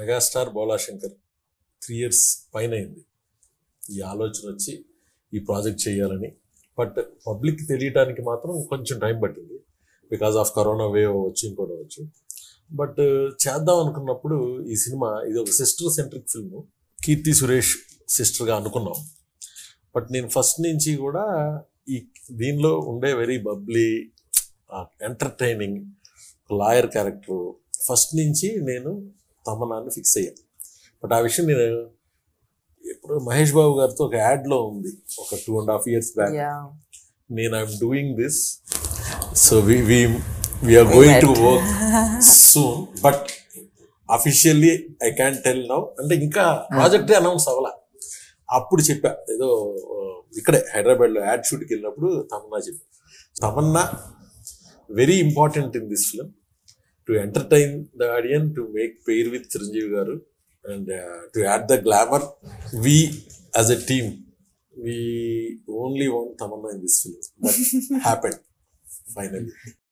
Megastar Bhola Shankar three years పైన అయింది ఈ ఆలోచన వచ్చి ఈ ప్రాజెక్ట్ చేయాలని బట్ పబ్లిక్ తెలియటానికి మాత్రం కొంచెం టైం పట్టింది బికాస్ ఆఫ్ కరోనా వేవ్ వచ్చి ఇంకోటి వచ్చు బట్ చేద్దాం అనుకున్నప్పుడు ఈ సినిమా ఇది ఒక sister centric film Keerthy Suresh సిస్టర్గా అనుకున్నాం బట్ నేను ఫస్ట్ నుంచి కూడా ఈ దీనిలో ఉండే very bubbly entertaining lawyer character first నుంచి నేను తమనాన్ని ఫిక్స్ అయ్యాను బట్ ఆ విషయం నేను ఎప్పుడు మహేష్ బాబు గారితో ఒక యాడ్లో ఉంది ఒక two and half years back yeah నేను I'm doing this so we we we're going to work soon but officially I can tell now అంటే ఇంకా ప్రాజెక్టే అనౌన్స్ అవ్వాల అప్పుడు చెప్పా ఏదో ఆ, ఇక్కడే హైదరాబాద్లో యాడ్ షూట్కి వెళ్ళినప్పుడు తమన్నా చెప్పా Tamannaah very important in this film to entertain the audience to make pair with Chiranjeevi garu and to add the glamour we as a team we only want Tamanna in this film. That happened finally.